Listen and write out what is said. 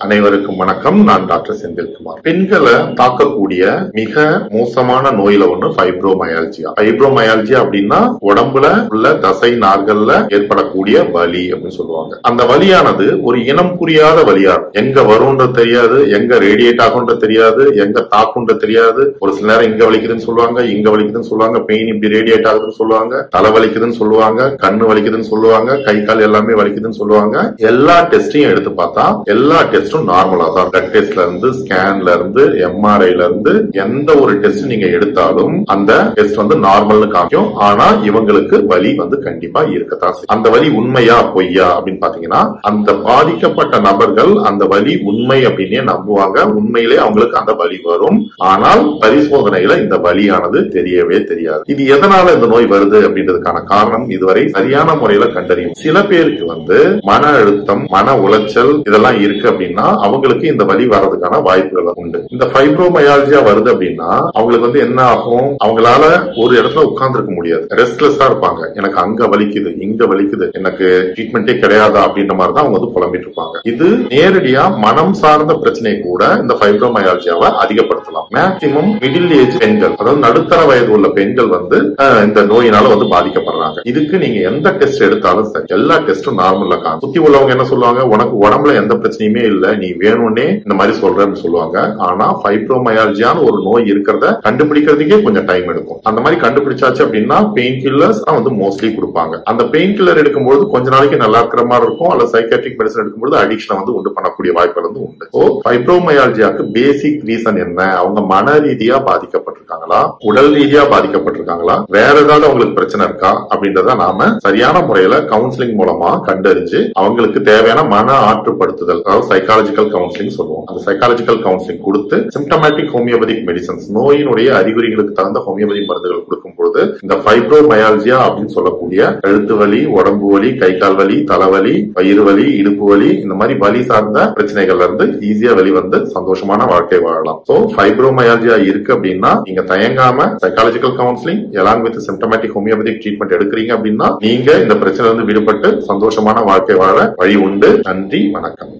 அனைவருக்கும் வணக்கம் நான் டாக்டர் செந்தில்குமார் பெண்களை தாக்கக்கூடிய மிக மோசமான நோயில ஒண்ணு ஃபைப்ரோமயால்ஜியா ஃபைப்ரோமயால்ஜியா அப்படின்னா உடம்புல உள்ள தசை நார்கள்ல ஏற்படக்கூடிய வலி அப்படின்னு சொல்லுவாங்க அந்த வலியானது ஒரு இனம் புரியாத வலியா இருக்கும் எங்க வரும்ன்றது தெரியாது எங்க ரேடியேட் ஆகும்ன்றது தெரியாது எங்க தாக்குன்றது தெரியாது ஒரு சில நேரம் இங்க வலிக்குதுன்னு சொல்லுவாங்க இங்க வலிக்குதுன்னு சொல்லுவாங்க பெயின் இப்படி ரேடியேட் ஆகுதுன்னு சொல்லுவாங்க தலை வலிக்குதுன்னு சொல்லுவாங்க கண்ணு வலிக்குதுன்னு சொல்லுவாங்க கை கால் எல்லாமே வலிக்குதுன்னு சொல்லுவாங்க எல்லா டெஸ்டையும் எடுத்து பார்த்தா எல்லா டெஸ்டும் நார்மலா தான் பிளட் டெஸ்ட்ல இருந்து ஸ்கேன்ல இருந்து எம்ஆர்ஐல இருந்து எந்த ஒரு டெஸ்ட் நீங்க எடுத்தாலும் அந்த டெஸ்ட் வந்து நார்மல்னு காமிக்கும் ஆனா இவங்களுக்கு வலி வந்து கண்டிப்பா இருக்கத்தான் செய்யும். அந்த வலி உண்மையா பொய்யா அப்படின்னு பாத்தீங்கன்னா அந்த பாதிக்கப்பட்ட நபர்கள் அந்த வலி உண்மை அப்படின்னே நம்புவாங்க உண்மையிலே அவங்களுக்கு அந்த வலி வரும் ஆனால் பரிசோதனையில இந்த வலியானது தெரியவே தெரியாது இது எதனால இந்த நோய் வருது அப்படின்றதுக்கான காரணம் இதுவரை சரியான முறையில கண்டறியும் சில பேருக்கு வந்து மன அழுத்தம் மன உளைச்சல் இதெல்லாம் இருக்கு அப்படின்னா அவங்களுக்கு இந்த வலி வர்றதுக்கான வாய்ப்புகள் உண்டு இந்த ஃபைப்ரோமயாலஜியா வருது அப்படின்னா அவங்களுக்கு வந்து என்ன ஆகும் அவங்களால ஒரு இடத்துல உட்கார்ந்து இருக்க முடியாது ரெஸ்ட்லெஸ்ஸா இருப்பாங்க எனக்கு அங்க வலிக்குது இங்க வலிக்குது எனக்கு ட்ரீட்மெண்ட்டே கிடையாதா அப்படின்ற மாதிரி தான் அவங்க வந்து புலம்பிட்டு இருப்பாங்க இது நேரடியா மனம் சார்ந்த பிரச்சனை கூட இந்த ஃபைப்ரோமயாலஜியாவை அதிகப்படுத்தலாம் மேக்சிமம் மிடில் ஏஜ் பெண்கள் அதாவது நடுத்தர வயது உள்ள பெண்கள் வந்து அஹ், இந்த நோயினால வந்து பாதிக்கப்படுறாங்க இதுக்கு நீங்க எந்த டெஸ்ட் எடுத்தாலும் சரி எல்லா டெஸ்டும் நார்மலா காணும் சுத்தி உள்ளவங்க என்ன சொல்லுவாங்க உனக்கு உடம்புல எந்த பிரச்சனையுமே இல்ல நீ வேணும்னே இந்த மாதிரி சொல்றேன்னு சொல்லுவாங்க ஆனா ஃபைப்ரோமயாலஜியான்னு ஒரு நோய் இருக்கிறத கண்டுபிடிக்கிறதுக்கே கொஞ்சம் டைம் எடுக்கும் அந்த மாதிரி கண்டுபிடிச்சாச்சு அப்படின்னா பெயின் கில்லர்ஸ் தான் வந்து மோஸ்ட்லி கொடுப்பாங்க அந்த பெயின் கில்லர் எடுக்கும்போது கொஞ்ச நாளைக்கு நல்லா இருக்கிற மாதிரி இருக்கும் அல்ல சைக்காட்ரிக் மெடிசன் எடுக்கும்போது அடிக்ஷனை வந்து உண்டு பண்ணக்கூடிய வாய்ப்புகள் வந்து உண்டு ஸோ ஃபைப்ரோமயாலஜியாக்கு பேசிக் ரீசன் என்ன அவங்க மன ரீதியா பாதிக்கப்பட்டிருக்காங்களா உடல் ரீதியா பாதிக்கப்பட்டிருக்காங்களா வேற ஏதாவது அவங்களுக்கு பிரச்சனை இருக்கா அப்படின்றத நாம சரியான முறையில கவுன்சிலிங் மூலமா கண்டறிஞ்சு அவங்களுக்கு தேவையான மன ஆற்றுப்படுத்துதல் அதாவது சைக்காலஜிக்கல் கவுன்சிலிங் சொல்லுவோம் அந்த சைக்காலஜிக்கல் கவுன்சிலிங் கொடுத்து சிம்டமேட்டிக் ஹோமியோபதிக் மெடிசன்ஸ் நோயினுடைய அறிகுறிகளுக்கு தகுந்த ஹோமியோபதி மருந்துகள் கொடுக்கும் பொழுது இந்த ஃபைப்ரோமயால்ஜியா அப்படின்னு சொல்லக்கூடிய கழுத்து வலி உடம்பு வலி கை கால் வலி தலைவலி வயிறு வலி இடுப்பு வலி இந்த மாதிரி வலி சார்ந்த பிரச்சனைகள்ல இருந்து ஈஸியா வெளிவந்து சந்தோஷமான வாழ்க்கை வாழலாம் சோ ஃபைப்ரோமயால்ஜியா இருக்கு அப்படின்னா நீங்க தயங்காம psychological counselling along with symptomatic homeopathic treatment எடுக்கிறீங்க அப்படின்னா நீங்க இந்த பிரச்சனை இருந்து விடுபட்டு சந்தோஷமான வாழ்க்கை வாழ வழி உண்டு நன்றி வணக்கம்